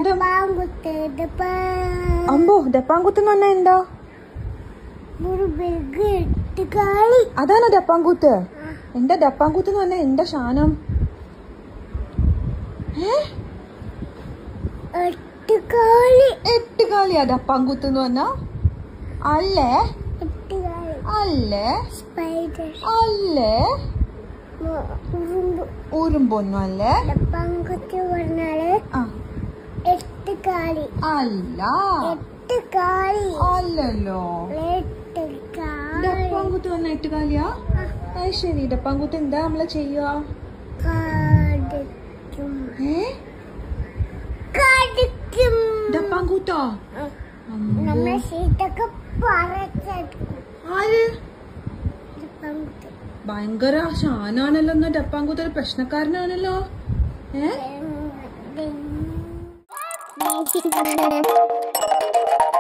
ഡപ്പാങ്കുത്ത് ഡപ്പാ അമ്പോ ഡപ്പാങ്കൂത്ത് എന്ന് പറഞ്ഞാ എന്താ ഒരു ബെഗ് എട്ടുകാലി അതാണോ ഡപ്പാങ്കൂത്ത് എന്താ ഡപ്പാങ്കൂത്ത് എന്ന് പറഞ്ഞാ എന്താ ഷാനം ഏ എട്ടുകാലി എട്ട് കാലിയാ ഡപ്പാങ്കൂത്ത് എന്ന് പറഞ്ഞാ അല്ലേ എട്ടുകാലി അല്ലേ സ്പൈഡർ അല്ലേ ഉറുമ്പ് ഉറുമ്പൊന്നും അല്ലേ ഡപ്പാങ്കുത്ത് പറഞ്ഞാല് ആ എട്ടുകാലി അല്ല എട്ടുകാലി അല്ലല്ലോ എട്ടുകാലി ഡപ്പാങ്കൂത്ത് പറഞ്ഞ എട്ട് കാലിയാ അത് ശരി ഡപ്പാങ്കൂത്ത് എന്താ നമ്മള് ചെയ്യുക കടിക്കും ഏ കടിക്കും ഡപ്പാങ്കൂത്തോ നമ്മൾ സീറ്റൊക്കെ പറിച്ചെടുക്കും ആര് ഡപ്പാങ്കുത്ത് ഭയങ്കര ഷാനാണല്ലോ എന്നാ ഡപ്പാങ്കൂത്ത് ഒരു പ്രശ്നക്കാരനാണല്ലോ ഏ Ding.